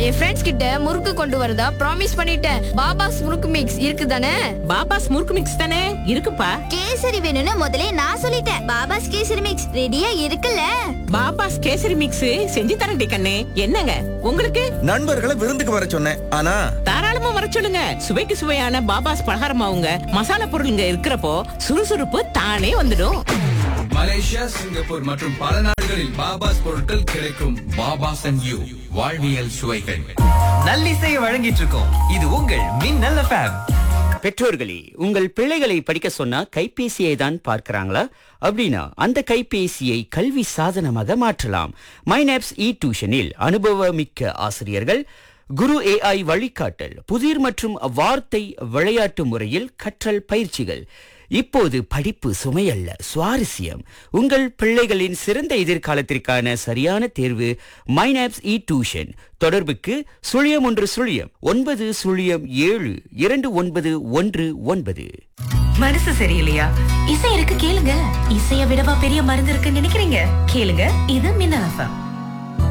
என் friends கிட்ட முறுக்கு கொண்டு வரதா ப்ராமிஸ் பண்ணிட்டேன் பாபாஸ் முறுக்கு மிக்ஸ் இருக்குதானே பாபாஸ் முறுக்கு மிக்ஸ் தானே இருக்குப்பா கேசரி வேணும்னு முதலே நான் சொல்லிட்டேன் பாபாஸ் கேசரி மிக்ஸ் ரெடியா இருக்குல்ல பாபாஸ் கேசரி மிக்ஸ் செஞ்சு தரண்டி கண்ணே என்னங்க உங்களுக்கு நண்பர்களை விருந்துக்கு வர சொன்னேன் ஆனா தாராளமா வர சொல்லுங்க சுவைக்கு சுவையான பாபாஸ் பலகாரமாவுங்க மசாலா பொருளுங்க இருக்கிறப்போ சுறுசுறுப்பு தானே வந்துடும் மலேசியா சிங்கப்பூர் மற்றும் பல நாடுகளில் பாபாஸ் பொருட்கள் கிடைக்கும் பாபாஸ் அண்ட் யூ வாழ்வியல் சுவைகள் நல்லிசையை வழங்கிட்டு இருக்கோம் இது உங்கள் மின்னல் எஃப்எம் பெற்றோர்களே உங்கள் பிள்ளைகளை படிக்க சொன்னா கைபேசியை தான் பார்க்கறாங்களா அப்படின்னா அந்த கைபேசியை கல்வி சாதனமாக மாற்றலாம் மைனாப்ஸ் இ டியூஷனில் அனுபவமிக்க ஆசிரியர்கள் குரு ஏஐ வழிகாட்டல் புதிர் மற்றும் வார்த்தை விளையாட்டு முறையில் கற்றல் பயிற்சிகள் இப்போது படிப்பு சுமையல்ல சுவாரஸ்யம் உங்கள் பிள்ளைகளின் சிறந்த எதிர்காலத்திற்கான சரியான தேர்வு மைனாப்ஸ் இ டியூஷன் தொடர்புக்கு சுழியம் ஒன்று சுழியம் ஒன்பது சுழியம் ஏழு இரண்டு ஒன்பது ஒன்று ஒன்பது மனசு சரியில்லையா இசை இருக்கு கேளுங்க இசைய விடவா பெரிய மருந்து இருக்குன்னு நினைக்கிறீங்க கேளுங்க இது மின்னல் எஃப்எம்